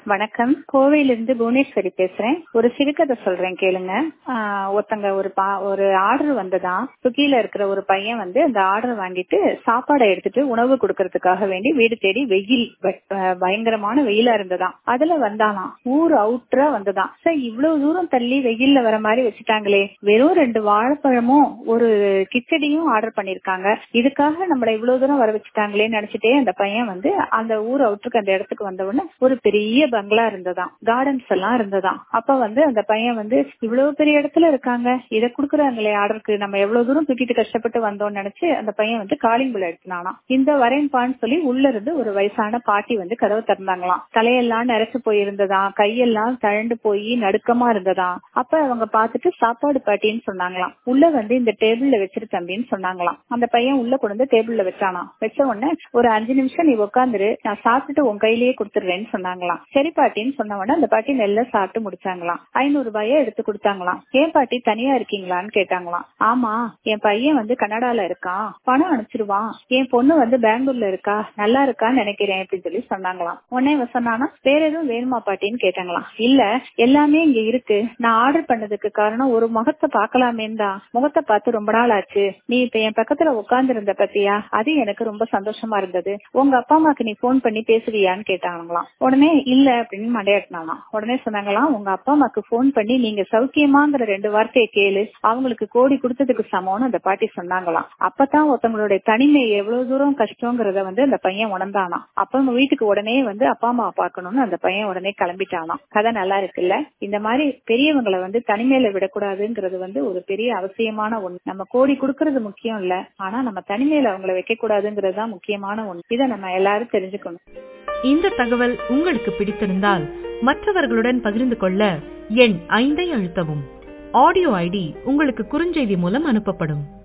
வணக்கம் கோவையிலிருந்து புவனேஸ்வரி பேசுறேன் ஒரு சிறுகதை சொல்றேன் கேளுங்க ஆஹ் ஒருத்தங்க ஒரு பா ஒரு ஆர்டர் வந்ததான் சுகில இருக்கிற ஒரு பையன் வந்து அந்த ஆர்டர் வாங்கிட்டு சாப்பாடை எடுத்துட்டு உணவு கொடுக்கறதுக்காக வேண்டி வீடு தேடி வெயில் ப- ஆஹ் பயங்கரமான வெயிலா இருந்ததாம் அதுல வந்தாலாம் ஊர் அவுட்டரா வந்ததாம் சார் இவ்வளவு தூரம் தள்ளி வெயில்ல வர மாதிரி வச்சுட்டாங்களே வெறும் ரெண்டு வாழைப்பழமும் ஒரு கிச்சடியும் ஆர்டர் பண்ணிருக்காங்க இதுக்காக நம்மள இவ்வளவு தூரம் வர வச்சுட்டாங்களேன்னு நினைச்சிட்டே அந்த பையன் வந்து அந்த ஊர் அவுட்டருக்கு அந்த இடத்துக்கு வந்த உடனே ஒரு பெரிய பங்களா இருந்ததாம் கார்டன்ஸ் எல்லாம் இருந்ததாம் அப்ப வந்து அந்த பையன் வந்து இவ்வளவு பெரிய இடத்துல இருக்காங்க இதை குடுக்குறாங்களே ஆர்டருக்கு நம்ம எவ்வளவு தூரம் தூக்கிட்டு கஷ்டப்பட்டு வந்தோம்னு நினைச்சு அந்த பையன் வந்து காலிங் பில் எடுத்துனானா இந்த வரேன்பான்னு சொல்லி உள்ள இருந்து ஒரு வயசான பாட்டி வந்து கதவை திறந்தாங்களாம் தலையெல்லாம் நரைச்சு போயிருந்ததாம் கையெல்லாம் தழண்டு போய் நடுக்கமா இருந்ததாம் அப்ப அவங்க பார்த்துட்டு சாப்பாடு பாட்டின்னு சொன்னாங்களாம் உள்ள வந்து இந்த டேபிள்ல வச்சிரு தம்பின்னு சொன்னாங்களாம் அந்த பையன் உள்ள கொண்டு வந்து டேபிள்ல வச்சானாம் வச்ச உடனே ஒரு அஞ்சு நிமிஷம் நீ உட்காந்துரு நான் சாப்பிட்டுட்டு உன் கையிலேயே கொடுத்துடுறேன்னு சொன்னாங்களாம் சரி பாட்டின்னு சொன்ன உடனே அந்த பாட்டி நெல்ல சாப்பிட்டு முடிச்சாங்களாம் ஐநூறு ரூபாய எடுத்து கொடுத்தாங்களாம் ஏன் பாட்டி தனியா இருக்கீங்களான்னு கேட்டாங்களாம் ஆமா என் பையன் வந்து கனடால இருக்கான் பணம் அனுப்பிச்சிருவான் என் பொண்ணு வந்து பெங்களூர்ல இருக்கா நல்லா இருக்கான்னு நினைக்கிறேன் அப்படின்னு சொல்லி சொன்னாங்களாம் உடனே இவன் சொன்னானா வேற எதுவும் வேணுமா பாட்டின்னு கேட்டாங்களாம் இல்ல எல்லாமே இங்க இருக்கு நான் ஆர்டர் பண்ணதுக்கு காரணம் ஒரு முகத்தை பாக்கலாமேன்னு தான் முகத்தை பார்த்து ரொம்ப நாள் ஆச்சு நீ இப்ப என் பக்கத்துல உட்கார்ந்து இருந்த பத்தியா அது எனக்கு ரொம்ப சந்தோஷமா இருந்தது உங்க அப்பா அம்மாக்கு நீ போன் பண்ணி பேசுவியான்னு கேட்டாங்களாம் உடனே இல்ல அப்படின்னு மண்டையாட்டினாலாம் உடனே சொன்னாங்களாம் உங்க அப்பா அம்மாக்கு போன் பண்ணி நீங்க சௌக்கியமாங்கிற ரெண்டு வார்த்தையை கேளு அவங்களுக்கு கோடி கொடுத்ததுக்கு சமம்னு அந்த பாட்டி சொன்னாங்களாம் அப்பதான் ஒருத்தவங்களுடைய தனிமை எவ்வளவு தூரம் கஷ்டங்கிறத வந்து அந்த பையன் உணர்ந்தானாம் அப்ப அவங்க வீட்டுக்கு உடனே வந்து அப்பா அம்மா பாக்கணும்னு அந்த பையன் உடனே கிளம்பிட்டானாம் கதை நல்லா இருக்குல்ல இந்த மாதிரி பெரியவங்களை வந்து தனிமையில விடக்கூடாதுங்கிறது வந்து ஒரு பெரிய அவசியமான ஒண்ணு நம்ம கோடி கொடுக்கறது முக்கியம் இல்ல ஆனா நம்ம தனிமையில அவங்கள வைக்க கூடாதுங்கிறது தான் முக்கியமான ஒண்ணு இதை நம்ம எல்லாரும் தெரிஞ்சுக்கணும் இந்த தகவல் உங்களுக்கு பிடித்திருந்தால் மற்றவர்களுடன் பகிர்ந்து கொள்ள எண் ஐந்தை அழுத்தவும் ஆடியோ ஐடி உங்களுக்கு குறுஞ்செய்தி மூலம் அனுப்பப்படும்